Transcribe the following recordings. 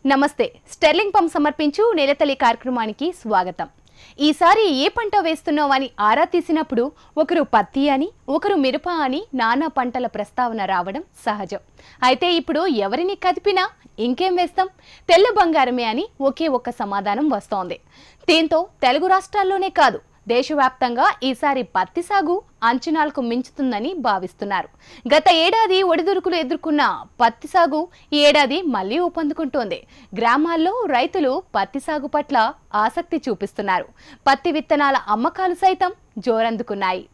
నమస్తే sterling pump సమర్పించు నేలతల్లి కార్యక్రమానికి స్వాగతం ఈసారి ఏ పంట వేస్తున్నావని ఆరా తీసినప్పుడు ఒకరు పత్తి అని ఒకరు మిరప అని నానా పంటల ప్రస్తావన రావడం సహజం అయితే ఇప్పుడు ఎవరిని కదిపినా ఇంకేం వేస్తాం తెల్ల బంగారమే అని ఒకే ఒక్క సమాధానం వస్తోంది దీంతో తెలుగు రాష్ట్రాల్లోనే కాదు దేశవ్యాప్తంగా ఈసారి పత్తి సాగు అంచనాలకు మించుతుందని భావిస్తున్నారు గత ఏడాది ఒడిదుడుకులు ఎదుర్కొన్న పత్తి సాగు ఈ ఏడాది మళ్లీ ఊపందుకుంటోంది గ్రామాల్లో రైతులు పత్తి సాగు పట్ల ఆసక్తి చూపిస్తున్నారు పత్తి విత్తనాల అమ్మకాలు సైతం జోరందుకున్నాయి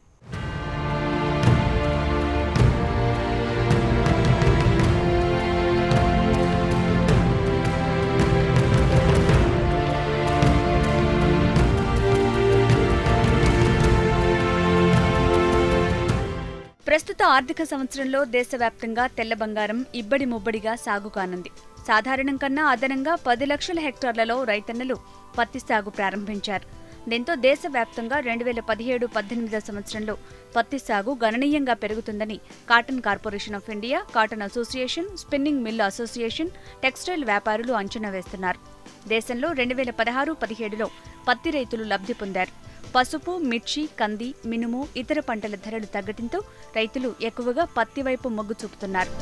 ప్రస్తుత ఆర్థిక సంవత్సరంలో దేశవ్యాప్తంగా తెల్ల బంగారం ఇబ్బడి ముబ్బడిగా సాగు కానుంది సాధారణం కన్నా అదనంగా పది లక్షల హెక్టార్లలో రైతన్నలు పత్తి సాగు ప్రారంభించారు దీంతో దేశవ్యాప్తంగా రెండు వేల పదిహేడు పద్దెనిమిదో సంవత్సరంలో పత్తి సాగు గణనీయంగా పెరుగుతుందని cotton corporation of India cotton association spinning mill association textile వ్యాపారులు అంచనా వేస్తున్నారు దేశంలో రెండు వేల పదహారు పదిహేడులో పత్తి రైతులు లబ్ధి పొందారు పసుపు మిర్చి కంది మినుము ఇతర పంటల ధరలు తగ్గడంతో రైతులు ఎక్కువగా పత్తి వైపు మొగ్గు చూపుతున్నారు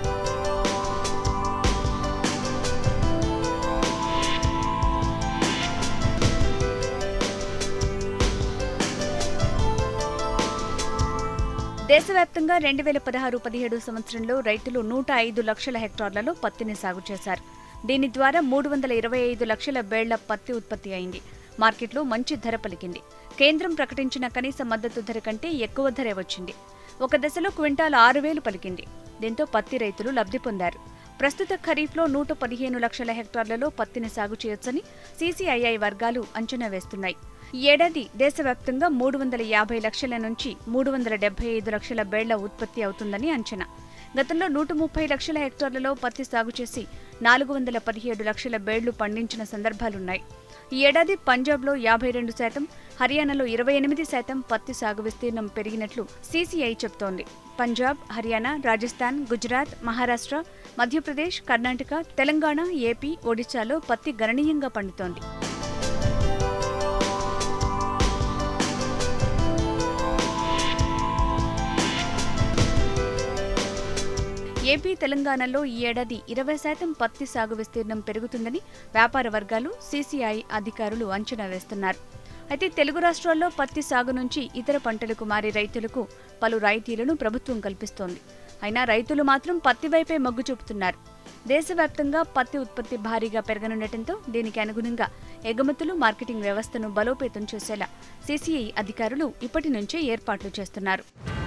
దేశవ్యాప్తంగా రెండు వేల పదహారు పదిహేడు సంవత్సరంలో రైతులు నూట ఐదు లక్షల హెక్టార్లలో పత్తిని సాగు చేశారు దీని ద్వారా మూడు వందల ఇరవై ఐదు లక్షల బేళ్ల పత్తి ఉత్పత్తి అయింది మార్కెట్లో మంచి ధర పలికింది కేంద్రం ప్రకటించిన కనీస మద్దతు ధర కంటే ఎక్కువ ధరే వచ్చింది ఒక దశలో క్వింటాల్ ఆరు వేలు పలికింది దీంతో పత్తి రైతులు లబ్ధి పొందారు ప్రస్తుత ఖరీఫ్లో నూట పదిహేను లక్షల హెక్టార్లలో పత్తిని సాగు చేయొచ్చని సీసీఐఐ వర్గాలు అంచనా వేస్తున్నాయి ఈ ఏడాది దేశవ్యాప్తంగా మూడు వందల యాభై లక్షల నుంచి మూడు వందల డెబ్బై ఐదు లక్షల బేళ్ల ఉత్పత్తి అవుతుందని అంచనా గతంలో నూట ముప్పై లక్షల హెక్టార్లలో పత్తి సాగు చేసి నాలుగు వందల పదిహేడు లక్షల బేళ్లు పండించిన సందర్భాలున్నాయి ఈ ఏడాది పంజాబ్లో యాభై రెండు శాతం హర్యానాలో ఇరవై ఎనిమిది శాతం పత్తి సాగు విస్తీర్ణం పెరిగినట్లు సీసీఐ చెబుతోంది పంజాబ్ హర్యానా రాజస్థాన్ గుజరాత్ మహారాష్ట్ర మధ్యప్రదేశ్ కర్ణాటక తెలంగాణ ఏపీ ఒడిశాలో పత్తి గణనీయంగా పండుతోంది ఏపీ తెలంగాణలో ఈ ఏడాది ఇరవై శాతం పత్తి సాగు విస్తీర్ణం పెరుగుతుందని వ్యాపార వర్గాలు సీసీఐ అధికారులు అంచనా వేస్తున్నారు అయితే తెలుగు రాష్ట్రాల్లో పత్తి సాగు నుంచి ఇతర పంటలకు మారే రైతులకు పలు రాయితీలను ప్రభుత్వం కల్పిస్తోంది అయినా రైతులు మాత్రం పత్తి వైపే మొగ్గు చూపుతున్నారు దేశవ్యాప్తంగా పత్తి ఉత్పత్తి భారీగా పెరగనుండటంతో దీనికి అనుగుణంగా ఎగుమతులు మార్కెటింగ్ వ్యవస్థను బలోపేతం చేసేలా సీసీఐ అధికారులు ఇప్పటి నుంచే ఏర్పాట్లు చేస్తున్నారు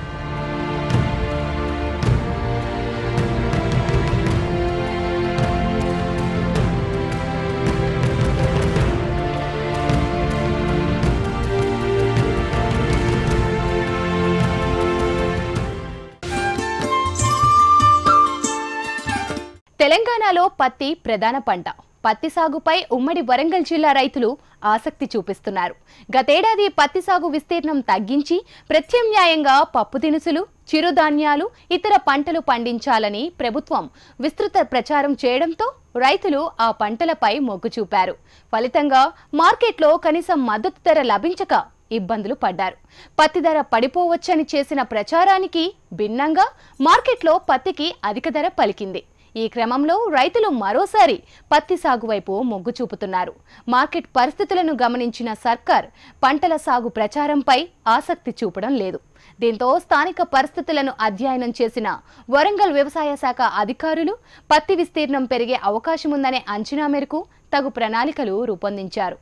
తెలంగాణలో పత్తి ప్రధాన పంట పత్తి సాగుపై ఉమ్మడి వరంగల్ జిల్లా రైతులు ఆసక్తి చూపిస్తున్నారు గతేడాది పత్తి సాగు విస్తీర్ణం తగ్గించి ప్రత్యామ్నాయంగా పప్పు దినుసులు చిరుధాన్యాలు ఇతర పంటలు పండించాలని ప్రభుత్వం విస్తృత ప్రచారం చేయడంతో రైతులు ఆ పంటలపై మొగ్గు చూపారు ఫలితంగా మార్కెట్లో కనీస మద్దతు ధర లభించక ఇబ్బందులు పడ్డారు పత్తి ధర పడిపోవచ్చని చేసిన ప్రచారానికి భిన్నంగా మార్కెట్లో పత్తికి అధిక ధర పలికింది ఈ క్రమంలో రైతులు మరోసారి పత్తి సాగు వైపు మొగ్గు చూపుతున్నారు మార్కెట్ పరిస్థితులను గమనించిన సర్కార్ పంటల సాగు ప్రచారంపై ఆసక్తి చూపడం లేదు దీంతో స్థానిక పరిస్థితులను అధ్యయనం చేసిన వరంగల్ వ్యవసాయ శాఖ అధికారులు పత్తి విస్తీర్ణం పెరిగే అవకాశముందనే అంచనా మేరకు తగు ప్రణాళికలు రూపొందించారు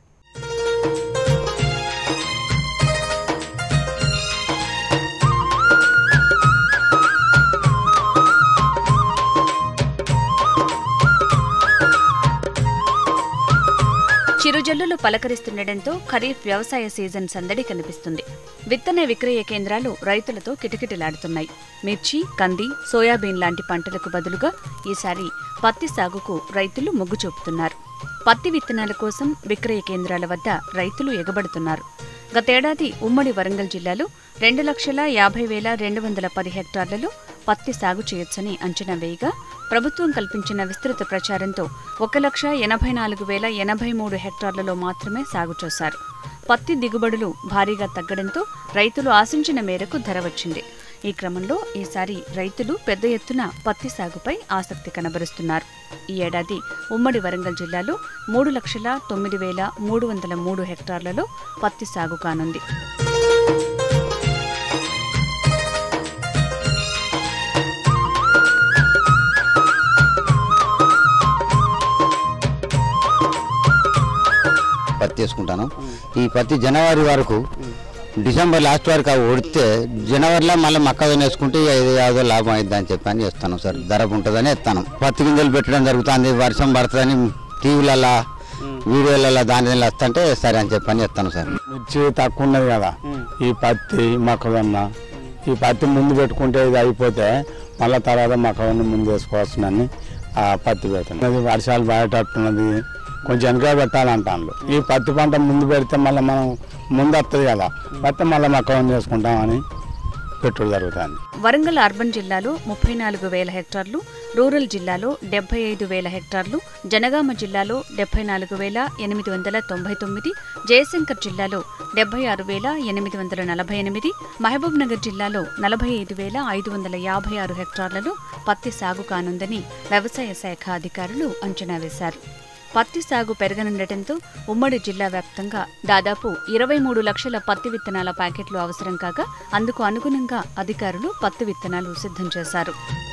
చిరుజల్లులు పలకరిస్తుండటంతో ఖరీఫ్ వ్యవసాయ సీజన్ సందడి కనిపిస్తుంది విత్తన విక్రయ కేంద్రాలు రైతులతో కిటకిటలాడుతున్నాయి మిర్చి కంది సోయాబీన్ లాంటి పంటలకు బదులుగా ఈసారి పత్తి సాగుకు రైతులు మొగ్గు చూపుతున్నారు పత్తి విత్తనాల కోసం విక్రయ కేంద్రాల వద్ద రైతులు ఎగబడుతున్నారు గతేడాది ఉమ్మడి వరంగల్ జిల్లాలో రెండు లక్షల యాభై వేల రెండు వందల పది హెక్టార్లలో పత్తి సాగు చేయొచ్చని అంచనా వేయగా ప్రభుత్వం కల్పించిన విస్తృత ప్రచారంతో ఒక లక్ష ఎనభై నాలుగు వేల ఎనభై మూడు హెక్టార్లలో మాత్రమే సాగు చేశారు పత్తి దిగుబడులు భారీగా తగ్గడంతో రైతులు ఆశించిన మేరకు ధర వచ్చింది ఈ క్రమంలో ఈసారి రైతులు పెద్ద ఎత్తున పత్తి సాగుపై ఆసక్తి కనబరుస్తున్నారు ఈ ఏడాది ఉమ్మడి వరంగల్ జిల్లాలో మూడు లక్షల తొమ్మిది వేల మూడు వందల మూడు హెక్టార్లలో పత్తి సాగు కానుంది పత్తి వేసుకుంటాను ఈ పత్తి జనవరి వరకు డిసెంబర్ లాస్ట్ వరకు అవి ఉడితే జనవరిలో మళ్ళీ మొక్కజొన్న వేసుకుంటే ఇక ఇది యాదో లాభం అయింది అని చెప్పి అని చేస్తాను సార్ ధర ఉంటుందని ఎత్తాను పత్తి గింజలు పెట్టడం జరుగుతుంది వర్షం పడుతుందని టీవీలలో వీడియోలలో దాని వస్తుంటే సరే అని చెప్పి అని చెప్తాను సార్ మిర్చి తక్కువ ఉన్నది కదా ఈ పత్తి మొక్కజొన్న ఈ పత్తి ముందు పెట్టుకుంటే ఇది అయిపోతే మళ్ళీ తర్వాత మొక్కజొన్న ముందు వేసుకోవచ్చునని ఆ పత్తి పెడతాను అది వర్షాలు పడేటట్టున్నది కొంచెం వెనక పెట్టాలంటాను ఈ పత్తి పంట ముందు పెడితే మళ్ళీ మనం ముందు వస్తుంది కదా పత్తి మళ్ళీ మొక్కజొన్న చేసుకుంటామని పెట్టుడు జరుగుతుంది వరంగల్ అర్బన్ జిల్లాలో ముప్పై నాలుగు వేల హెక్టార్లు రూరల్ జిల్లాలో డెబ్బై ఐదు వేల హెక్టార్లు జనగామ జిల్లాలో డెబ్బై నాలుగు వేల ఎనిమిది వందల తొంభై తొమ్మిది జయశంకర్ జిల్లాలో డెబ్బై ఆరు వేల ఎనిమిది వందల నలభై ఎనిమిది మహబూబ్ నగర్ జిల్లాలో నలభై ఐదు వేల ఐదు వందల యాభై ఆరు హెక్టార్లలో పత్తి సాగు కానుందని వ్యవసాయ శాఖ అధికారులు అంచనా వేశారు పత్తి సాగు పెరగనుండటంతో ఉమ్మడి జిల్లా వ్యాప్తంగా దాదాపు ఇరవై మూడు లక్షల పత్తి విత్తనాల ప్యాకెట్లు అవసరం కాగా అందుకు అనుగుణంగా అధికారులు పత్తి విత్తనాలు సిద్ధం చేశారు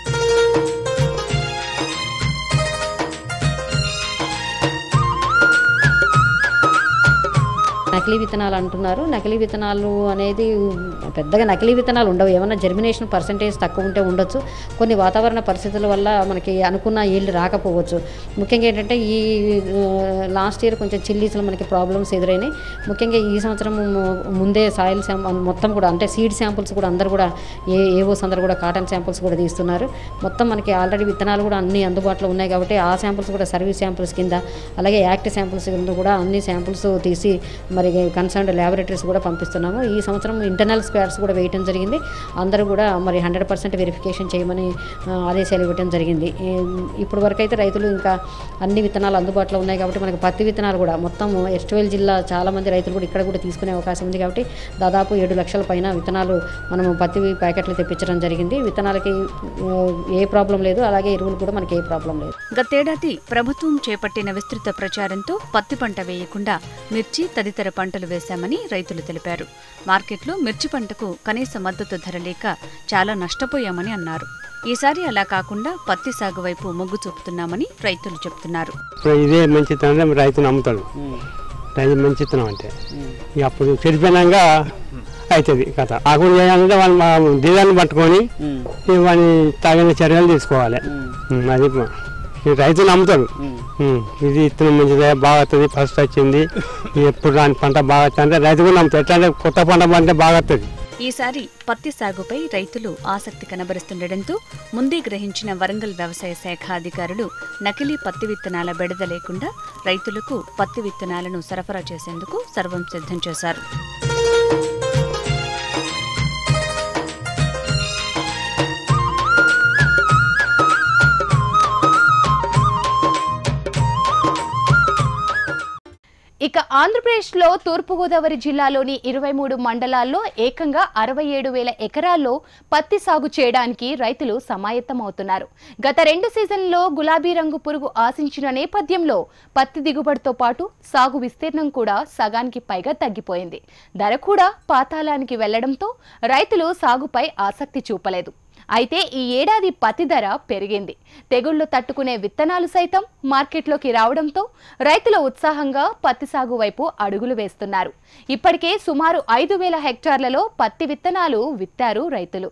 నకిలీ విత్తనాలు అంటున్నారు నకిలీ విత్తనాలు అనేది పెద్దగా నకిలీ విత్తనాలు ఉండవు ఏమన్నా జర్మినేషన్ పర్సంటేజ్ తక్కువ ఉంటే ఉండొచ్చు కొన్ని వాతావరణ పరిస్థితుల వల్ల మనకి అనుకున్న ఈల్డ్ రాకపోవచ్చు ముఖ్యంగా ఏంటంటే ఈ లాస్ట్ ఇయర్ కొంచెం చిల్లీస్లో మనకి ప్రాబ్లమ్స్ ఎదురైనాయి ముఖ్యంగా ఈ సంవత్సరం ముందే సాయిల్ శాంపుల్ మొత్తం కూడా అంటే సీడ్ శాంపుల్స్ కూడా అందరు కూడా ఏ ఏవోస్ అందరు కూడా కాటన్ శాంపుల్స్ కూడా తీస్తున్నారు మొత్తం మనకి ఆల్రెడీ విత్తనాలు కూడా అన్ని అందుబాటులో ఉన్నాయి కాబట్టి ఆ శాంపుల్స్ కూడా సర్వీస్ శాంపుల్స్ కింద అలాగే యాక్ట్ శాంపుల్స్ కింద కూడా అన్ని శాంపుల్స్ తీసి మరి కన్సర్న్డ్ ల్యాబొరేటరీస్ కూడా పంపిస్తున్నాము ఈ సంవత్సరం ఇంటర్నల్ స్క్వాడ్స్ కూడా వేయటం జరిగింది అందరూ కూడా మరి హండ్రెడ్ పర్సెంట్ వెరిఫికేషన్ చేయమని ఆ, ఆదేశాలు ఇవ్వటం జరిగింది ఇప్పుడు వరకు అయితే రైతులు ఇంకా అన్ని విత్తనాలు అందుబాటులో ఉన్నాయి కాబట్టి మనకి పత్తి విత్తనాలు కూడా మొత్తం ఎస్ట్వేల్ జిల్లా చాలా మంది రైతులు కూడా ఇక్కడ కూడా తీసుకునే అవకాశం ఉంది కాబట్టి దాదాపు ఏడు లక్షల పైన విత్తనాలు మనము పత్తి ప్యాకెట్లు తెప్పించడం జరిగింది విత్తనాలకి ఆ, ఏ ప్రాబ్లం లేదు అలాగే ఎరువులు కూడా మనకి ఏ ప్రాబ్లం లేదు గతేడాది ప్రభుత్వం చేపట్టిన విస్తృత ప్రచారంతో పత్తి పంట వేయకుండా మిర్చి తదితర పంటలు వేశామని రైతులు తెలిపారు మార్కెట్లో మిర్చి పంటకు కనీస మద్దతు ధర లేక చాలా నష్టపోయామని అన్నారు ఈసారి అలా కాకుండా పత్తి సాగు వైపు మొగ్గు చూపుతున్నామని రైతులు చెప్తున్నారు ఇప్పుడు ఇదే మంచితనం రైతు నమ్ముతాడు రైతు మంచితనం అంటే ఇక అప్పుడు చెడిపోయినాక అవుతుంది కథ ఆకులు చేయాలంటే వాళ్ళు మా డిజైన్ పట్టుకొని ఇక వాని తగిన చర్యలు తీసుకోవాలి ఉమ్, అది మా- ఈ రైతు నమ్ముతాడు ఉమ్, ఇది ఇత్తనం మంచిదే బాగా వస్తుంది ఫస్ట్ వచ్చింది ఎప్పుడు రాని పంట బాగా వస్తుంది అంటే రైతు కూడా నమ్ముతాడు ఎట్లా అంటే కొత్త పంట పంటే బాగా వస్తుంది ఈసారి పత్తి సాగుపై రైతులు ఆసక్తి కనబరుస్తుండటంతో ముందే గ్రహించిన వరంగల్ వ్యవసాయ శాఖ అధికారులు నకిలీ పత్తి విత్తనాల బెడద లేకుండా రైతులకు పత్తి విత్తనాలను సరఫరా చేసేందుకు సర్వం సిద్ధం చేశారు ఇక ఆంధ్రప్రదేశ్లో తూర్పుగోదావరి జిల్లాలోని ఇరవై మూడు మండలాల్లో ఏకంగా అరవై ఏడు వేల ఎకరాల్లో పత్తి సాగు చేయడానికి రైతులు సమాయత్తమవుతున్నారు గత రెండు సీజన్లలో గులాబీ రంగు పురుగు ఆశించిన నేపథ్యంలో పత్తి దిగుబడితో పాటు సాగు విస్తీర్ణం కూడా సగానికి పైగా తగ్గిపోయింది ధర కూడా పాతాళానికి వెళ్లడంతో రైతులు సాగుపై ఆసక్తి చూపలేదు అయితే ఈ ఏడాది పత్తి ధర పెరిగింది తెగుళ్లు తట్టుకునే విత్తనాలు సైతం మార్కెట్లోకి రావడంతో రైతులు ఉత్సాహంగా పత్తి సాగు వైపు అడుగులు వేస్తున్నారు ఇప్పటికే సుమారు ఐదు వేల హెక్టార్లలో పత్తి విత్తనాలు విత్తారు రైతులు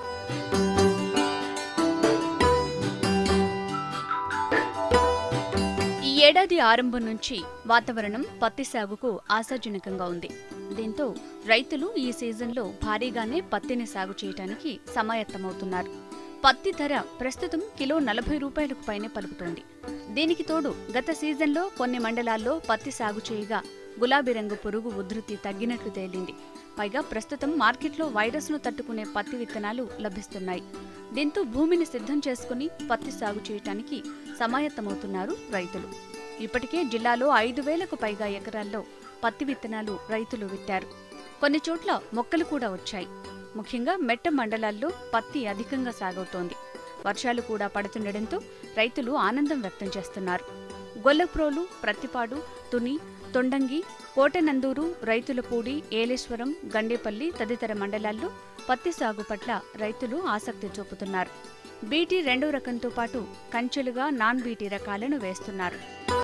ఈ ఏడాది ఆరంభం నుంచి వాతావరణం పత్తి సాగుకు ఆశాజనకంగా ఉంది దీంతో రైతులు ఈ సీజన్లో భారీగానే పత్తిని సాగు చేయడానికి సమాయత్తమవుతున్నారు పత్తి ధర ప్రస్తుతం కిలో నలభై రూపాయలకు పైనే పలుకుతోంది దీనికి తోడు గత సీజన్లో కొన్ని మండలాల్లో పత్తి సాగు చేయగా గులాబీ రంగు పురుగు ఉధృతి తగ్గినట్లు తేలింది పైగా ప్రస్తుతం మార్కెట్లో వైరస్ను తట్టుకునే పత్తి విత్తనాలు లభిస్తున్నాయి దీంతో భూమిని సిద్ధం చేసుకుని పత్తి సాగు చేయటానికి సమాయత్తమవుతున్నారు రైతులు ఇప్పటికే జిల్లాలో ఐదు వేలకు పైగా ఎకరాల్లో పత్తి విత్తనాలు రైతులు విత్తారు కొన్ని చోట్ల మొక్కలు కూడా వచ్చాయి ముఖ్యంగా మెట్ట మండలాల్లో పత్తి అధికంగా సాగవుతోంది వర్షాలు కూడా పడుతుండటంతో రైతులు ఆనందం వ్యక్తం చేస్తున్నారు గొల్లప్రోలు ప్రత్తిపాడు తుని తొండంగి కోటనందూరు రైతులపూడి ఏలేశ్వరం గండేపల్లి తదితర మండలాల్లో పత్తి సాగు పట్ల రైతులు ఆసక్తి చూపుతున్నారు బీటీ రెండో రకంతో పాటు కంచెలుగా నాన్ బీటీ రకాలను వేస్తున్నారు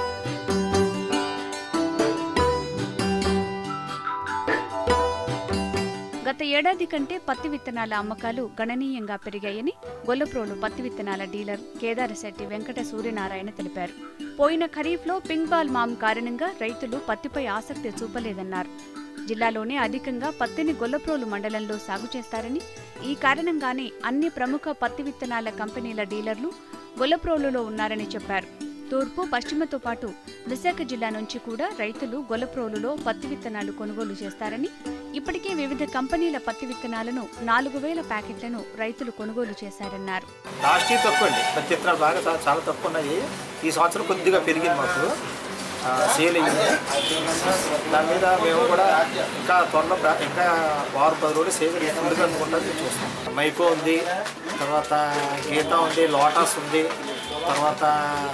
గత ఏడాది కంటే పత్తి విత్తనాల అమ్మకాలు గణనీయంగా పెరిగాయని గొల్లప్రోలు పత్తి విత్తనాల డీలర్ కేదారశెట్టి వెంకట సూర్యనారాయణ తెలిపారు పోయిన ఖరీఫ్లో పింక్ బాల్ మామ్ కారణంగా రైతులు పత్తిపై ఆసక్తి చూపలేదన్నారు జిల్లాలోనే అధికంగా పత్తిని గొల్లప్రోలు మండలంలో సాగు చేస్తారని ఈ కారణంగానే అన్ని ప్రముఖ పత్తి విత్తనాల కంపెనీల డీలర్లు గొల్లప్రోలులో ఉన్నారని చెప్పారు తూర్పు పశ్చిమతో పాటు విశాఖ జిల్లా నుంచి కూడా రైతులు గొల్లప్రోలులో పత్తి విత్తనాలు కొనుగోలు చేస్తారని ఇప్పటికే వివిధ కంపెనీల పత్తి విత్తనాలను నాలుగు వేల ప్యాకెట్లను రైతులు కొనుగోలు చేశారన్నారు లాస్ట్ ఇయర్ తక్కువ అండి ప్రతి విత్తనాలు బాగా చా- చాలా తక్కువ ఉన్నాయి ఈ సంవత్సరం కొద్దిగా పెరిగింది మాకు ఆ, సేల్ అయ్యింది దాని మీద మేము కూడా ఇంకా త్వరలో ప్రా- ఇంకా వారం పది రోజులు సేల్ ముందుగా అనుకుంటారు చూస్తాం మైకో ఉంది తర్వాత గీత ఉంది లోటస్ ఉంది తర్వాత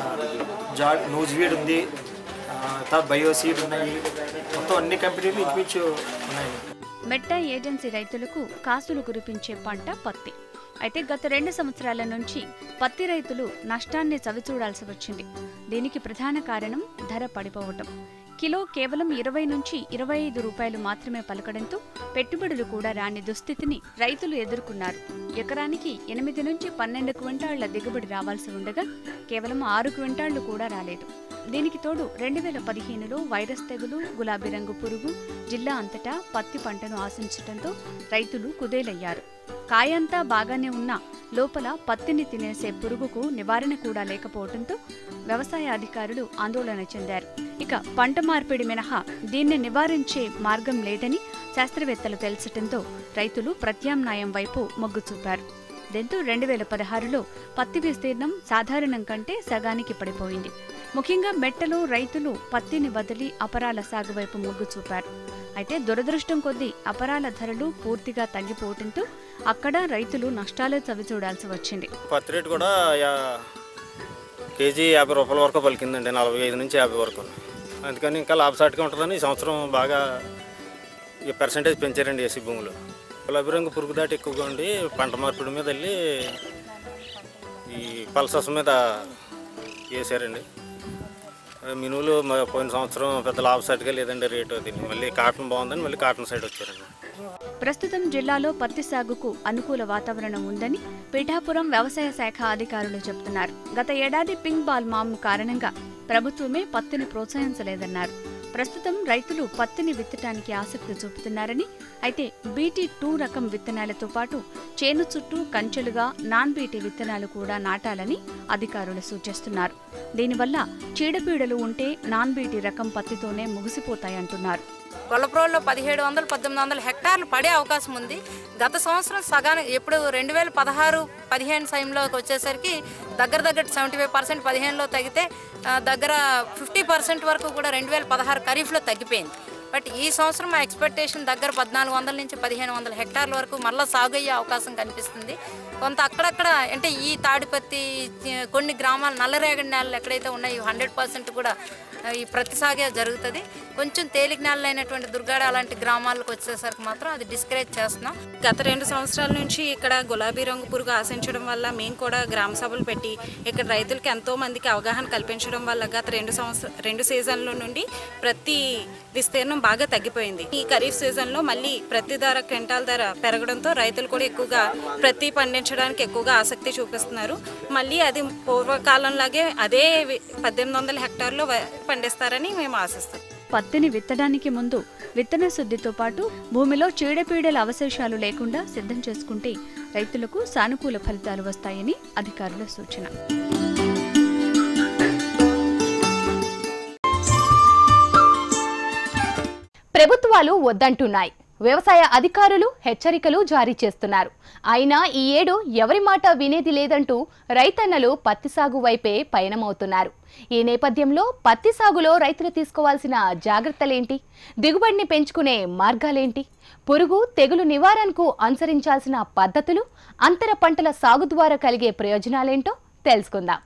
జా నూజివీడ్ ఉంది ఆ, తర్వాత బయోసీడ్ ఉన్నాయి మొత్తం అన్ని కంపెనీలు ఇంచుమించు ఉన్నాయి మెట్ట ఏజెన్సీ రైతులకు కాసులు కురిపించే పంట పత్తి అయితే గత రెండు సంవత్సరాల నుంచి పత్తి రైతులు నష్టాన్ని చవిచూడాల్సి వచ్చింది దీనికి ప్రధాన కారణం ధర పడిపోవటం కిలో కేవలం ఇరవై నుంచి ఇరవై ఐదు రూపాయలు మాత్రమే పలకడంతో పెట్టుబడులు కూడా రాని దుస్థితిని రైతులు ఎదుర్కొన్నారు ఎకరానికి ఎనిమిది నుంచి పన్నెండు క్వింటాళ్ల దిగుబడి రావాల్సి ఉండగా కేవలం ఆరు క్వింటాళ్లు కూడా రాలేదు దీనికి తోడు రెండు వేల పదిహేనులో వైరస్ తెగులు గులాబీ రంగు పురుగు జిల్లా అంతటా పత్తి పంటను ఆశించడంతో రైతులు కుదేలయ్యారు కాయంతా బాగానే ఉన్నా లోపల పత్తిని తినేసే పురుగుకు నివారణ కూడా లేకపోవడంతో వ్యవసాయ అధికారులు ఆందోళన చెందారు ఇక పంట మార్పిడి మినహా దీన్ని నివారించే మార్గం లేదని శాస్త్రవేత్తలు తెలుసటంతో రైతులు ప్రత్యామ్నాయం వైపు మొగ్గు చూపారు దీంతో రెండు వేల పదహారులో పత్తి విస్తీర్ణం సాధారణం కంటే సగానికి పడిపోయింది ముఖ్యంగా మెట్టలో రైతులు పత్తిని వదిలి అపరాల సాగు వైపు మొగ్గు చూపారు అయితే దురదృష్టం కొద్దీ అపరాల ధరలు పూర్తిగా తగ్గిపోవడంతో అక్కడ రైతులు నష్టాలే చవిచూడాల్సి వచ్చింది పత్తి రేటు కూడా యా- కేజీ యాభై రూపాయల వరకు పలికిందండి నలభై ఐదు నుంచి యాభై వరకు అందుకని ఇంకా లాభసాటిగా ఉంటుందని ఈ సంవత్సరం బాగా ఈ పర్సంటేజ్ పెంచారండి ఏసీ భూములు గులాబీ రంగు పురుగు దాటి ఎక్కువగా ఉండి పంట మార్పిడి మీద వెళ్ళి ఈ పల్సస్ మీద వేసారండి మినువులు మ- పోయిన సంవత్సరం పెద్ద లాభసాటిగా లేదండి రేటు అది మళ్ళీ కాటన్ బాగుందని మళ్ళీ కాటన్ సైడ్ వచ్చారండి ప్రస్తుతం జిల్లాలో పత్తి సాగుకు అనుకూల వాతావరణం ఉందని పిఠాపురం వ్యవసాయ శాఖ అధికారులు చెబుతున్నారు గత ఏడాది పింక్ బాల్ మామ్ కారణంగా ప్రభుత్వమే పత్తిని ప్రోత్సహించలేదన్నారు ప్రస్తుతం రైతులు పత్తిని విత్తటానికి ఆసక్తి చూపుతున్నారని అయితే బీటీ టూ రకం విత్తనాలతో పాటు చేను చుట్టూ కంచెలుగా నాన్ బీటీ విత్తనాలు కూడా నాటాలని అధికారులు సూచిస్తున్నారు దీనివల్ల చీడపీడలు ఉంటే నాన్ బీటీ రకం పత్తితోనే ముగిసిపోతాయంటున్నారు గొల్లప్రోల్లో పదిహేడు వందలు పద్దెనిమిది వందల హెక్టార్లు పడే అవకాశం ఉంది గత సంవత్సరం సగానికి ఎప్పుడు రెండు వేల పదహారు పదిహేను టైంలోకి వచ్చేసరికి దగ్గర దగ్గర సెవెంటీ ఫైవ్ పర్సెంట్ పదిహేనులో తగ్గితే ఆ, దగ్గర ఫిఫ్టీ పర్సెంట్ వరకు కూడా రెండు వేల పదహారు ఖరీఫ్లో తగ్గిపోయింది బట్ ఈ సంవత్సరం మా ఎక్స్పెక్టేషన్ దగ్గర పద్నాలుగు వందల నుంచి పదిహేను వందల హెక్టార్ల వరకు మళ్ళీ సాగు అయ్యే అవకాశం కనిపిస్తుంది కొంత అక్కడక్కడ అంటే ఈ తాడిపత్తి ఈ కొన్ని గ్రామాలు నల్లరేగడి నేలలు ఎక్కడైతే ఉన్నాయో హండ్రెడ్ పర్సెంట్ కూడా ఆ, ఈ ప్రతి సాగే జరుగుతుంది కొంచెం తేలిక నేలలు అయినటువంటి దుర్గాడ అలాంటి గ్రామాలకు వచ్చేసరికి మాత్రం అది డిస్కరేజ్ చేస్తున్నాం గత రెండు సంవత్సరాల నుంచి ఇక్కడ గులాబీ రంగు పురుగు ఆశించడం వల్ల మేము కూడా గ్రామ సభలు పెట్టి ఇక్కడ రైతులకి ఎంతో మందికి అవగాహన కల్పించడం వల్ల గత రెండు సంవత్సర రెండు సీజన్ల నుండి ప్రతి విస్తీర్ణం బాగా తగ్గిపోయింది ఈ ఖరీఫ్ సీజన్లో మళ్ళీ ప్రతి ధర క్వింటాల్ ధర పెరగడంతో రైతులు కూడా ఎక్కువగా ప్రతి పండించడానికి ఎక్కువగా ఆసక్తి చూపిస్తున్నారు మళ్ళీ అది పూర్వకాలంలాగే అదే వి- పద్దెనిమిది వందల హెక్టార్లో వ- పండిస్తారని మేము ఆశిస్తాం పత్తిని విత్తడానికి ముందు విత్తన శుద్ధితో పాటు భూమిలో చీడపీడల అవశేషాలు లేకుండా సిద్ధం చేసుకుంటే రైతులకు సానుకూల ఫలితాలు వస్తాయని అధికారుల సూచన ప్రభుత్వాలు వద్దంటున్నాయి వ్యవసాయ అధికారులు హెచ్చరికలు జారీ చేస్తున్నారు అయినా ఈ ఏడు ఎవరి మాట వినేది లేదంటూ రైతన్నలు పత్తి సాగు వైపే పయనమవుతున్నారు ఈ నేపథ్యంలో పత్తి సాగులో రైతులు తీసుకోవాల్సిన జాగ్రత్తలేంటి దిగుబడిని పెంచుకునే మార్గాలేంటి పురుగు తెగులు నివారణకు అనుసరించాల్సిన పద్ధతులు అంతర పంటల సాగు ద్వారా కలిగే ప్రయోజనాలేంటో తెలుసుకుందాం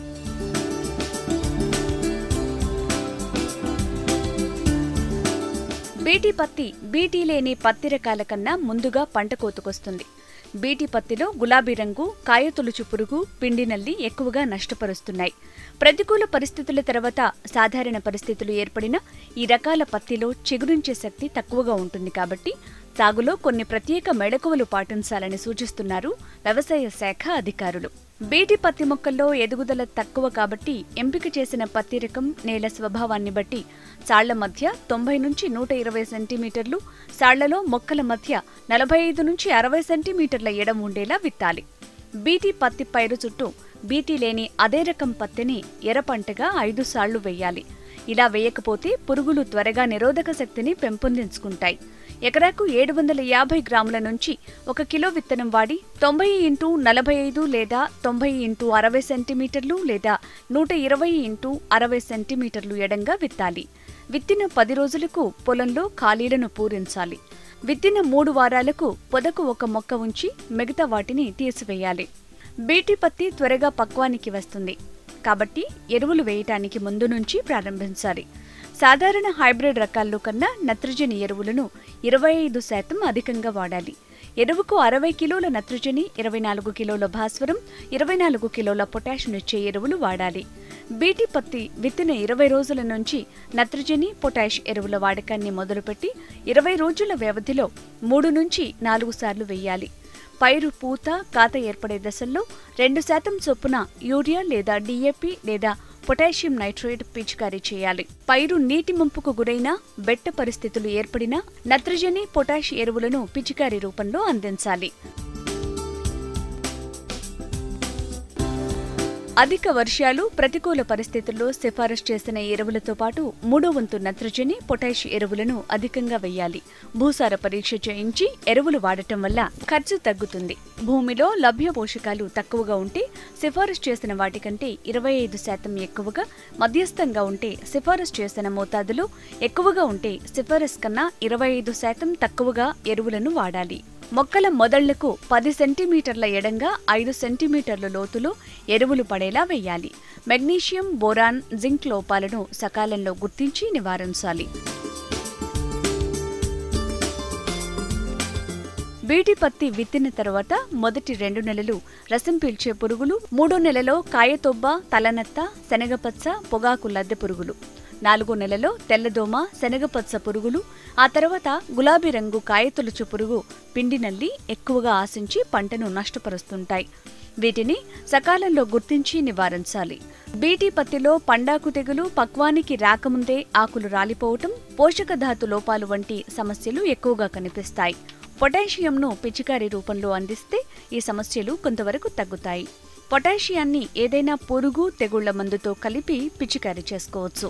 బీటీ పత్తి బీటీ లేని పత్తి రకాల కన్నా ముందుగా పంట కోతకొస్తుంది బీటీ పత్తిలో గులాబీ రంగు కాయతొలుచు పురుగు పిండి నల్లి ఎక్కువగా నష్టపరుస్తున్నాయి ప్రతికూల పరిస్థితుల తర్వాత సాధారణ పరిస్థితులు ఏర్పడిన ఈ రకాల పత్తిలో చిగురించే శక్తి తక్కువగా ఉంటుంది కాబట్టి సాగులో కొన్ని ప్రత్యేక మెళకువలు పాటించాలని సూచిస్తున్నారు వ్యవసాయ శాఖ అధికారులు బీటి పత్తి మొక్కల్లో ఎదుగుదల తక్కువ కాబట్టి ఎంపిక చేసిన పత్తి రకం నేల స్వభావాన్ని బట్టి సాళ్ల మధ్య తొంభై నుంచి నూట ఇరవై సెంటీమీటర్లు సాళ్లలో మొక్కల మధ్య నలభై ఐదు నుంచి అరవై సెంటీమీటర్ల ఎడం ఉండేలా విత్తాలి బీటీ పత్తి పైరు చుట్టూ బీటీ లేని అదే రకం పత్తిని ఎర్రపంటగా ఐదు సాళ్లు వేయాలి ఇలా వేయకపోతే పురుగులు త్వరగా నిరోధక శక్తిని పెంపొందించుకుంటాయి ఎకరాకు ఏడు వందల యాభై గ్రాముల నుంచి ఒక కిలో విత్తనం వాడి తొంభై ఇంటూ నలభై ఐదు లేదా తొంభై ఇంటూ అరవై సెంటీమీటర్లు లేదా నూట ఇరవై ఇంటూ అరవై సెంటీమీటర్లు ఎడంగా విత్తాలి విత్తిన పది రోజులకు పొలంలో ఖాళీలను పూరించాలి విత్తిన మూడు వారాలకు పొదకు ఒక మొక్క ఉంచి మిగతా వాటిని తీసివేయాలి బీటీ పత్తి త్వరగా పక్వానికి వస్తుంది కాబట్టి ఎరువులు వేయటానికి ముందు నుంచి ప్రారంభించాలి సాధారణ హైబ్రిడ్ రకాల్లో కన్నా నత్రజని ఎరువులను ఇరవై ఐదు శాతం అధికంగా వాడాలి ఎరువుకు అరవై కిలోల నత్రజని ఇరవై నాలుగు కిలోల భాస్వరం ఇరవై నాలుగు కిలోల పొటాషియంనిచ్చే ఎరువులు వాడాలి బీటీ పత్తి విత్తిన ఇరవై రోజుల నుంచి నత్రజని పొటాష్ ఎరువుల వాడకాన్ని మొదలుపెట్టి ఇరవై రోజుల వ్యవధిలో మూడు నుంచి నాలుగు సార్లు వేయాలి పైరు పూత కాత ఏర్పడే దశల్లో రెండు శాతం చొప్పున యూరియా లేదా డిఏపి లేదా పొటాషియం నైట్రేట్ పిచికారీ చేయాలి పైరు నీటి ముంపుకు గురైన బెట్ట పరిస్థితులు ఏర్పడినా నత్రజని పొటాష్ ఎరువులను పిచికారీ రూపంలో అందించాలి అధిక వర్షాలు ప్రతికూల పరిస్థితుల్లో సిఫారసు చేసిన ఎరువులతో పాటు మూడో వంతు నత్రజని పొటాష్ ఎరువులను అధికంగా వేయాలి భూసార పరీక్ష చేయించి ఎరువులు వాడటం వల్ల ఖర్చు తగ్గుతుంది భూమిలో లభ్య పోషకాలు తక్కువగా ఉంటే సిఫారసు చేసిన వాటికంటే ఇరవై ఐదు శాతం ఎక్కువగా మధ్యస్థంగా ఉంటే సిఫారసు చేసిన మోతాదులో ఎక్కువగా ఉంటే సిఫారసు కన్నా ఇరవై ఐదు శాతం తక్కువగా ఎరువులను వాడాలి మొక్కల మొదళ్లకు పది సెంటీమీటర్ల ఎడంగా ఐదు సెంటీమీటర్ల లోతులో ఎరువులు పడేలా వేయాలి మెగ్నీషియం బోరాన్ జింక్ లోపాలను సకాలంలో గుర్తించి నివారించాలి బీటి పత్తి విత్తిన తర్వాత మొదటి రెండు నెలలు రసం పీల్చే పురుగులు మూడో నెలలో కాయతొబ్బ తలనత్త శనగపచ్చ పొగాకు లద్దె పురుగులు నాలుగో నెలలో తెల్లదోమ శనగపచ్చ పురుగులు ఆ తర్వాత గులాబీ రంగు కాయతొలుచు పురుగు పిండి నల్లి ఎక్కువగా ఆశించి పంటను నష్టపరుస్తుంటాయి వీటిని సకాలంలో గుర్తించి నివారించాలి బీటీ పత్తిలో పండాకు తెగులు పక్వానికి రాకముందే ఆకులు రాలిపోవటం పోషక ధాతు లోపాలు వంటి సమస్యలు ఎక్కువగా కనిపిస్తాయి పొటాషియంను పిచికారీ రూపంలో అందిస్తే ఈ సమస్యలు కొంతవరకు తగ్గుతాయి పొటాషియాన్ని ఏదైనా పురుగు తెగుళ్ల మందుతో కలిపి పిచికారీ చేసుకోవచ్చు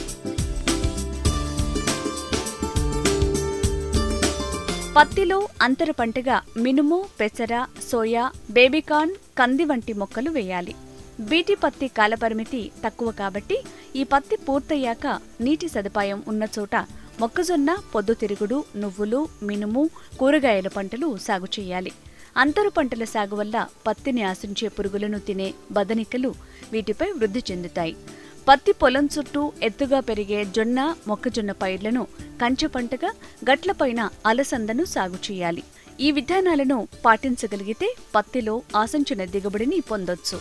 పత్తిలో అంతర పంటగా మినుము పెసర సోయా బేబీకార్న్ కంది వంటి మొక్కలు వేయాలి బీటీ పత్తి కాలపరిమితి తక్కువ కాబట్టి ఈ పత్తి పూర్తయ్యాక నీటి సదుపాయం ఉన్న చోట మొక్కజొన్న పొద్దుతిరుగుడు నువ్వులు మినుము కూరగాయల పంటలు సాగు చేయాలి అంతరు పంటల సాగు వల్ల పత్తిని ఆశించే పురుగులను తినే బదనికలు వీటిపై వృద్ధి చెందుతాయి పత్తి పొలం చుట్టూ ఎత్తుగా పెరిగే జొన్న మొక్కజొన్న పైర్లను కంచె పంటగా గట్లపైన అలసందను సాగు చేయాలి ఈ విధానాలను పాటించగలిగితే పత్తిలో ఆశించిన దిగుబడిని పొందొచ్చు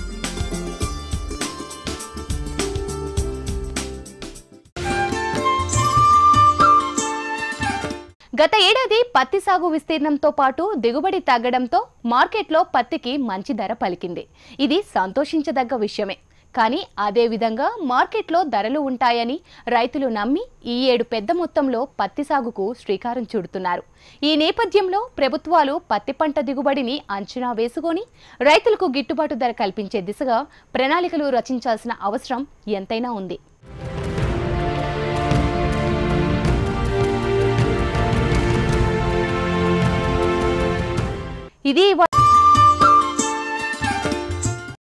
గత ఏడాది పత్తి సాగు విస్తీర్ణంతో పాటు దిగుబడి తగ్గడంతో మార్కెట్లో పత్తికి మంచి ధర పలికింది ఇది సంతోషించదగ్గ విషయమే కానీ అదే విధంగా మార్కెట్లో ధరలు ఉంటాయని రైతులు నమ్మి ఈ ఏడు పెద్ద మొత్తంలో పత్తి సాగుకు శ్రీకారం చుడుతున్నారు ఈ నేపథ్యంలో ప్రభుత్వాలు పత్తి పంట దిగుబడిని అంచనా వేసుకొని రైతులకు గిట్టుబాటు ధర కల్పించే దిశగా ప్రణాళికలు రచించాల్సిన అవసరం ఎంతైనా ఉంది ఇది ఇవా-